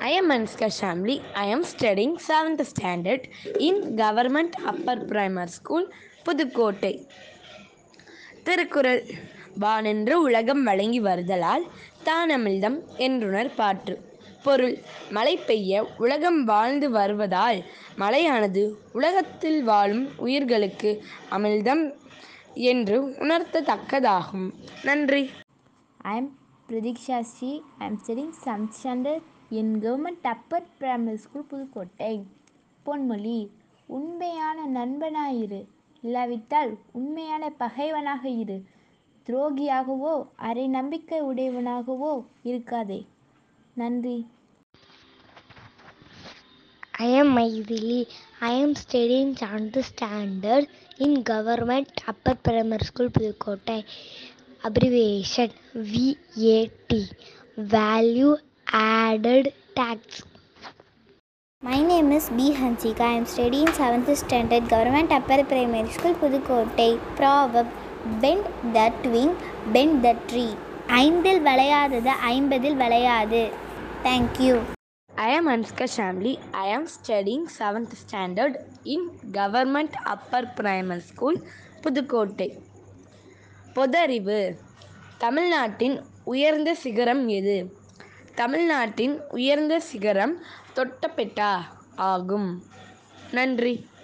I am Anushka Shamli. I am studying 7th standard in Government Upper Primary School, Pudukkottai Thirukkural வானென்று உலகம் வழங்கி வருதலால் தானமிழ்தம் என்றுணர் பாற்று பொருள் மழை பெய்ய உலகம் வாழ்ந்து வருவதால் மழையானது உலகத்தில் வாழும் உயிர்களுக்கு அமிழ்தம் என்று உணர்த்தத்தக்கதாகும் நன்றி I am Pradiksha Sri. I am studying 7th standard in Government Upper Primary School, Pudukkottai பொன்மொழி உண்மையான நண்பனாயிரு இல்லாவிட்டால் உண்மையான பகைவனாக இரு துரோகியாகவோ அரை நம்பிக்கை உடையவனாகவோ இருக்காதே நன்றி I am Maithili. I am studying 7th standard in Government Upper Primary School, Pudukottai. Abbreviation VAT Value Added Tax. My name is B. Hansika. I am studying 7th standard Government Upper Primary School, Pudukottai. Proverb Bend that wing, bend that tree. ஐந்தில் விளையாதது ஐம்பதில் விளையாது thank you I am Anushka Shamli. I am studying 7th standard in Government Upper Primary School, Pudukkottai பொதறிவு தமிழ்நாட்டின் உயர்ந்த சிகரம் எது தமிழ்நாட்டின் உயர்ந்த சிகரம் தொட்டபெட்டா ஆகும் நன்றி